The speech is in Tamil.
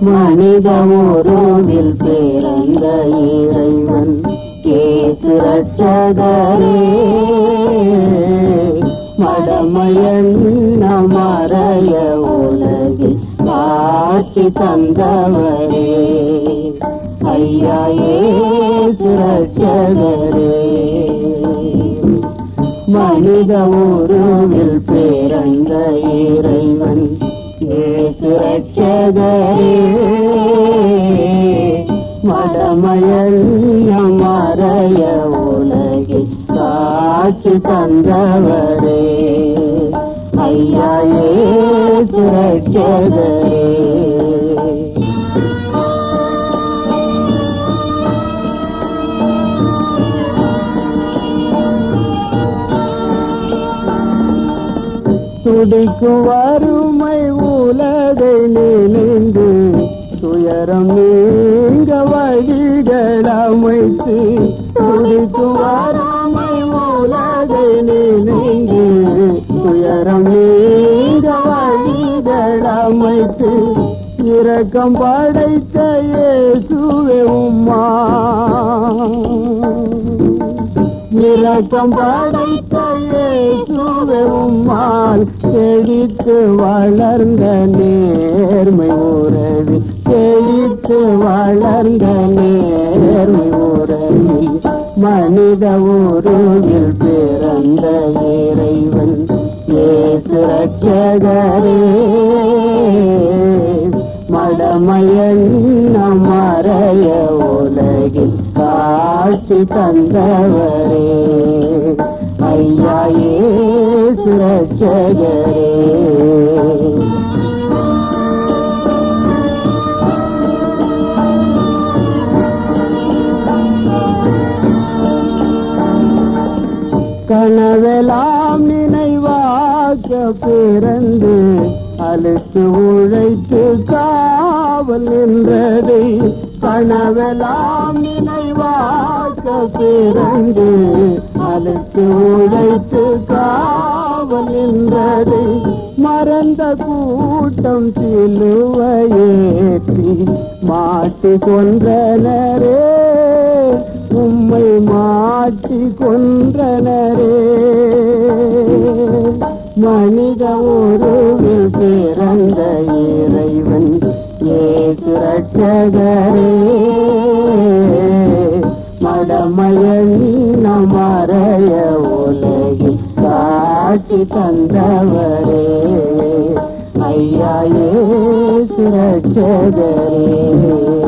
மனித உருவில் பிறந்த இறைவன் கேசு ரட்சகரே மடமையன் மறைய உலகில் காட்சி தந்தவரே ஐயா ஏசு ரட்சகரே மனித உருவில் பிறந்த இறைவன் ஏசு ரட்சகரே மடமயல் மறைய உலகில் காட்சி தந்தவரே ஐயா ஏசு ரட்சகரே துடிக்கும் வறுமை உலகை நினைந்து துயரம் நீங்க வழிகள் அமைத்து துடிக்கும் வறுமை உலகை நினைந்து துயரம் நீங்க வழிகள் அமைத்து இரக்கம் படைத்த இயேசுவே உம்மா இரக்கம் படைத்த இயேசுவே உம்மால் செழித்து வளர்ந்த நேர்மை உறவி செழித்து வளர்ந்த நேர்மை உறவி மனித உருவில் பிறந்த இறைவன் ஏசு ரட்சகரே மடமயன் மறைய உலகில் காட்சி தந்தவரே ஐயா ஏசு ரட்சகரே கனவெல்லாம் நினைவாக்க பிறந்து அழுத்து உழைத்து காவல் நின்றதை கனவெல்லாம் நினைவாக்க பிறந்து அழுத்து உழைத்து காவல் நின்றதை மறந்த கூட்டம் சிலுவையேற்றி மாட்டி கொன்றனரே உம்மை மாட்டி கொன்றனரே மனித உருவில் பிறந்த இறைவன் ஏசு ரட்சகரே மடமயன் மறைய உலகில் காட்சி தந்தவரே ஐயா ஏசு ரட்சகரே